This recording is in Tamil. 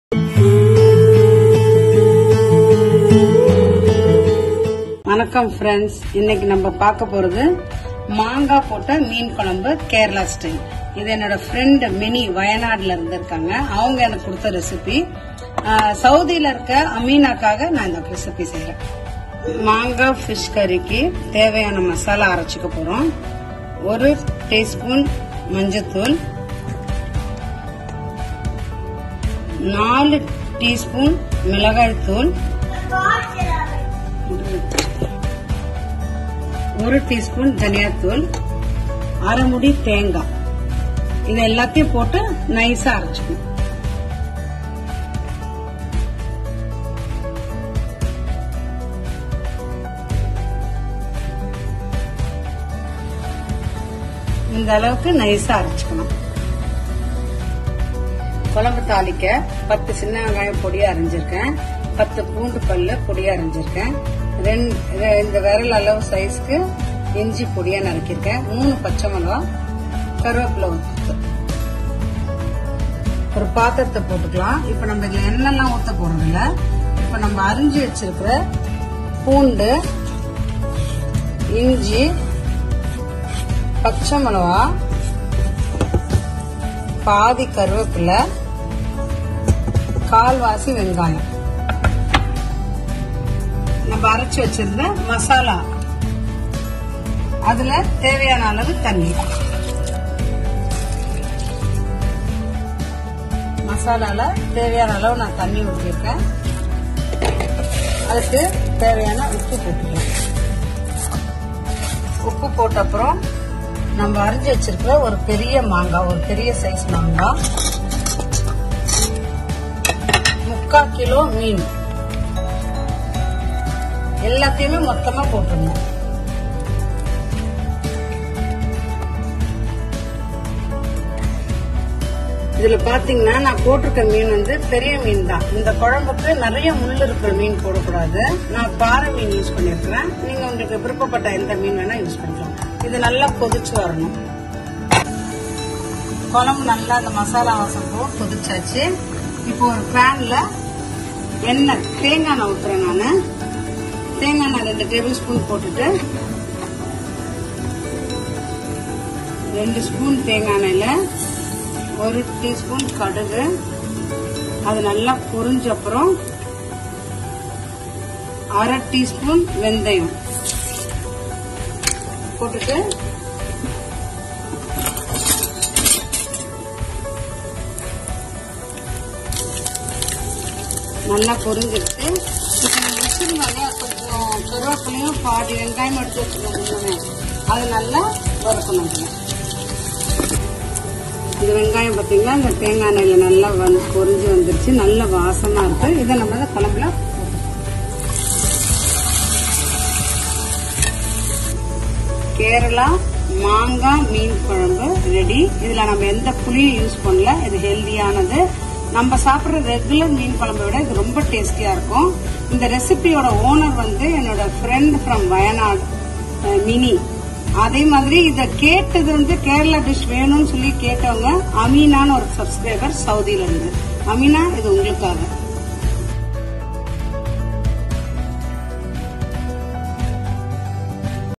வணக்கம் ஃப்ரெண்ட்ஸ் இன்னைக்கு நம்ம பார்க்க போறது மாங்காய் போட்ட மீன் குழம்பு கேரளா ஸ்டைல் இது என்னோட ஃப்ரெண்ட் மினி வயநாடுல இருந்து இருக்காங்க அவங்க எனக்கு கொடுத்த ரெசிபி சவுதியில இருக்க அமீனாக்காக நான் இந்த ரெசிபி செய்யறேன் மாங்காய் ஃபிஷ் கறிக்கு தேவையான மசாலா அரைச்சிக்க போறோம் ஒரு டீஸ்பூன் மஞ்சத்தூள் நாலு டீஸ்பூன் மிளகாய் தூள் ஒரு டீஸ்பூன் தனியாத்தூள் அரை முடி தேங்காய் இது எல்லாத்தையும் போட்டு நைஸா அரைச்சுக்கணும் இந்த அளவுக்கு நைஸா அரைச்சுக்கணும் குழம்பு தாளிக்க பத்து சின்ன வெங்காயம் பொடியா அரைஞ்சிருக்கேன் பத்து பூண்டு பல்லு பொடியா அரைஞ்சிருக்கேன் ரெண்டு இந்த விரல் அளவு சைஸ்க்கு இஞ்சி பொடியா நறுக்கியிருக்கேன் மூணு பச்சை மிளகா கருவேப்பிலை ஊத்து ஒரு பாத்திரத்தை போட்டுக்கலாம் இப்ப நம்ம இதுல எண்ணெய்லாம் ஊத்த போறது இல்ல இப்ப நம்ம அரிஞ்சு வச்சிருக்கிற பூண்டு இஞ்சி பச்சை மிளகா பாதி கருவேப்பிலை கால்வாசி வெங்காயம் நம்ம அரைச்சு வச்சிருந்த மசாலா அதுல தேவையான அளவு தண்ணி மசாலால தேவையான அளவு நான் தண்ணி ஊற்றிருக்கேன் அதுக்கு தேவையான உப்பு போட்டுக்கலாம் உப்பு போட்ட அப்புறம் நம்ம அரைஞ்சு வச்சிருக்கிற ஒரு பெரிய மாங்காய் ஒரு பெரிய சைஸ் மாங்காய் முக்கால் கிலோ மீன் எல்லாத்தையுமே மொத்தமா போட்டுருணும் இதுல பாத்தீங்கன்னா நான் போட்டிருக்க மீன் வந்து பெரிய மீன் தான் இந்த குழம்புக்கு நிறைய முள் இருக்கிற மீன் போடக்கூடாது நான் பாறை மீன் யூஸ் பண்ணிருக்கிறேன் நீங்க உங்களுக்கு விருப்பப்பட்ட எந்த மீன் வேணா யூஸ் பண்ணிக்கலாம் இது நல்லா கொதிச்சு வரணும் குழம்பு நல்லா அந்த மசாலா வாசம் போ கொதிச்சாச்சு இப்போ ஒரு பேன்ல எண்ணெய் தேங்காய் எண்ணெய் ஊத்துறேன் நானு தேங்காய் எண்ணெய் ரெண்டு டேபிள் ஸ்பூன் போட்டுட்டு ரெண்டு ஸ்பூன் தேங்காய் எண்ணெயில ஒரு டீஸ்பூன் கடுகு அது நல்லா பொரிஞ்ச அப்புறம் அரை டீஸ்பூன் வெந்தயம் போட்டுட்டு நல்லா பொரிஞ்சிருச்சு இப்போ நம்ம வச்சிருந்தோன்னே கொஞ்சம் கருவேப்பிலையும் பாதி வெங்காயம் எடுத்து வச்சுருந்தோம் அது நல்லா வறுக்கணும் இதுல. இது வெங்காயம் பார்த்தீங்கன்னா இந்த தேங்காய் எண்ணெயில நல்லா வந்து பொரிஞ்சு வந்துருச்சு நல்ல வாசமா இருக்கு இதை நம்ம இந்த குழம்புல கேரளா மாங்காய் மீன் குழம்பு ரெடி இதுல நம்ம எந்த புளியும் யூஸ் பண்ணல இது ஹெல்தியானது நம்ம சாப்பிடுற ரெகுலர் மீன் குழம்பை விட இது ரொம்ப டேஸ்டியா இருக்கும் இந்த ரெசிபியோட ஓனர் வந்து என்னோட friend from Wayanad ah, mini அதே மாதிரி இத கேட்டது வந்து கேரளா டிஷ் வேணும்னு சொல்லி கேட்டவங்க அமீனான்னு ஒரு சப்ஸ்கிரைபர் சவுதியில இருந்து அமீனா இது உங்களுக்காக